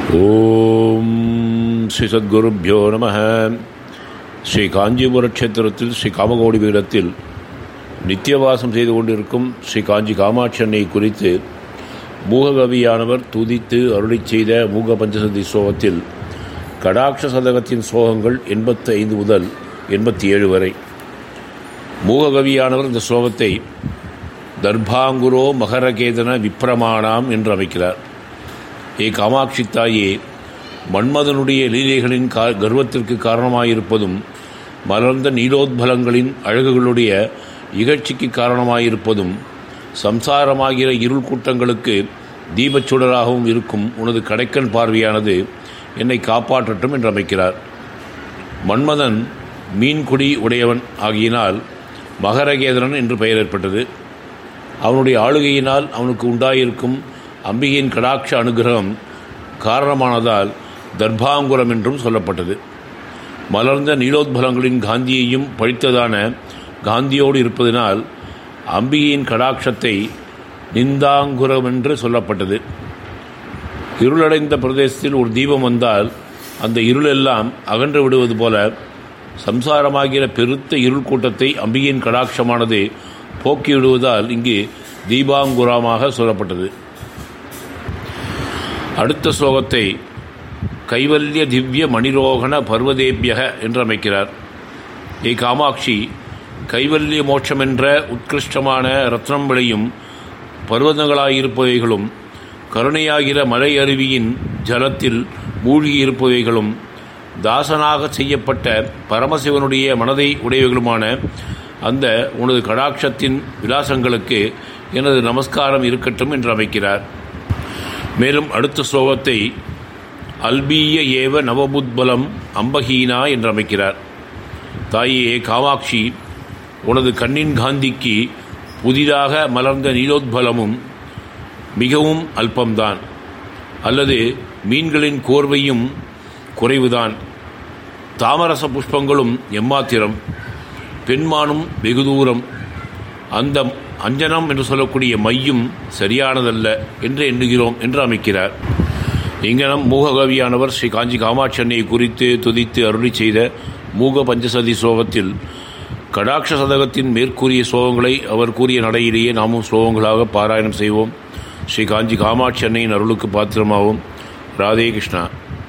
ஓம் ஸ்ரீ சத்குருப்பியோ நம ஸ்ரீ காஞ்சிபுர க்ஷேத்திரத்தில் ஸ்ரீ காமகோடி பீடத்தில் நித்தியவாசம் செய்து கொண்டிருக்கும் ஸ்ரீ காஞ்சி காமாட்சி அன்னை குறித்து மூககவியானவர் துதித்து அருளிச் செய்த மூக பஞ்சசதி ஸ்லோகத்தில் கடாட்ச சதகத்தின் ஸ்லோகங்கள் எண்பத்தி ஐந்து முதல் எண்பத்தி ஏழு வரை மூககவியானவர் இந்த ஸ்லோகத்தை தர்பாங்குரோ மகரகேதன விப்ரமாணாம் என்று அமைக்கிறார் ஏ காமாட்சி தாயே மன்மதனுடைய லீலைகளின் கா கர்வத்திற்கு காரணமாயிருப்பதும் மலர்ந்த நீலோத்பலங்களின் அழகுகளுடைய இகழ்ச்சிக்கு காரணமாயிருப்பதும் சம்சாரமாகிற இருள் கூட்டங்களுக்கு தீபச்சுடராகவும் இருக்கும் உனது கடைக்கன் பார்வையானது என்னை காப்பாற்றட்டும் என்று அமைக்கிறார் மன்மதன் மீன்குடி உடையவன் ஆகியினால் மகரகேதனன் என்று பெயர் ஏற்பட்டது அவனுடைய ஆளுகையினால் அவனுக்கு உண்டாயிருக்கும் அம்பிகையின் கடாட்ச அனுகிரகம் காரணமானதால் தர்பாங்குரம் என்றும் சொல்லப்பட்டது மலர்ந்த நீலோத்பலங்களின் காந்தியையும் பழித்ததான காந்தியோடு இருப்பதனால் அம்பிகையின் கடாட்சத்தை நிந்தாங்குரம் என்று சொல்லப்பட்டது இருளடைந்த பிரதேசத்தில் ஒரு தீபம் வந்தால் அந்த இருளெல்லாம் அகன்று விடுவது போல சம்சாரமாகிற பெருத்த இருள் கூட்டத்தை அம்பிகையின் கடாட்சமானது போக்கிவிடுவதால் இங்கு தீபாங்குரமாக சொல்லப்பட்டது அடுத்த ஸ்லோகத்தை கைவல்ய திவ்ய மணிரோகண பர்வதேபியக என்று அமைக்கிறார் ஏ காமாட்சி கைவல்ய மோட்சம் என்ற உத்கிருஷ்டமான ரத்னம் விளையும் பர்வதங்களாயிருப்பவைகளும் கருணையாகிற மலை அருவியின் ஜலத்தில் மூழ்கியிருப்பவைகளும் தாசனாக செய்யப்பட்ட பரமசிவனுடைய மனதை உடையவர்களுமான அந்த உனது கடாட்சத்தின் விலாசங்களுக்கு எனது நமஸ்காரம் இருக்கட்டும் என்று அமைக்கிறார் மேலும் அடுத்த ஸ்லோகத்தை அல்பீய ஏவ நவபுத்பலம் அம்பஹீனா என்று அமைக்கிறார் தாயே காமாட்சி உனது கண்ணின் காந்திக்கு புதிதாக மலர்ந்த நீலோத்பலமும் மிகவும் அல்பம்தான் அல்லது மீன்களின் கோர்வையும் குறைவுதான் தாமரச புஷ்பங்களும் எம்மாத்திரம் பெண்மானும் வெகு தூரம் அந்த அஞ்சனம் என்று சொல்லக்கூடிய மையும் சரியானதல்ல என்று எண்ணுகிறோம் என்று அமைக்கிறார் இங்கனம் மூககவியானவர் ஸ்ரீ காஞ்சி காமாட்சி அன்னையை குறித்து துதித்து அருளி செய்த மூக பஞ்சசதி ஸ்லோகத்தில் கடாட்ச சதகத்தின் மேற்கூறிய ஸ்லோகங்களை அவர் கூறிய நடையிலேயே நாமும் ஸ்லோகங்களாக பாராயணம் செய்வோம் ஸ்ரீ காஞ்சி காமாட்சி அன்னையின் அருளுக்கு பாத்திரமாகவும் ராதே கிருஷ்ணா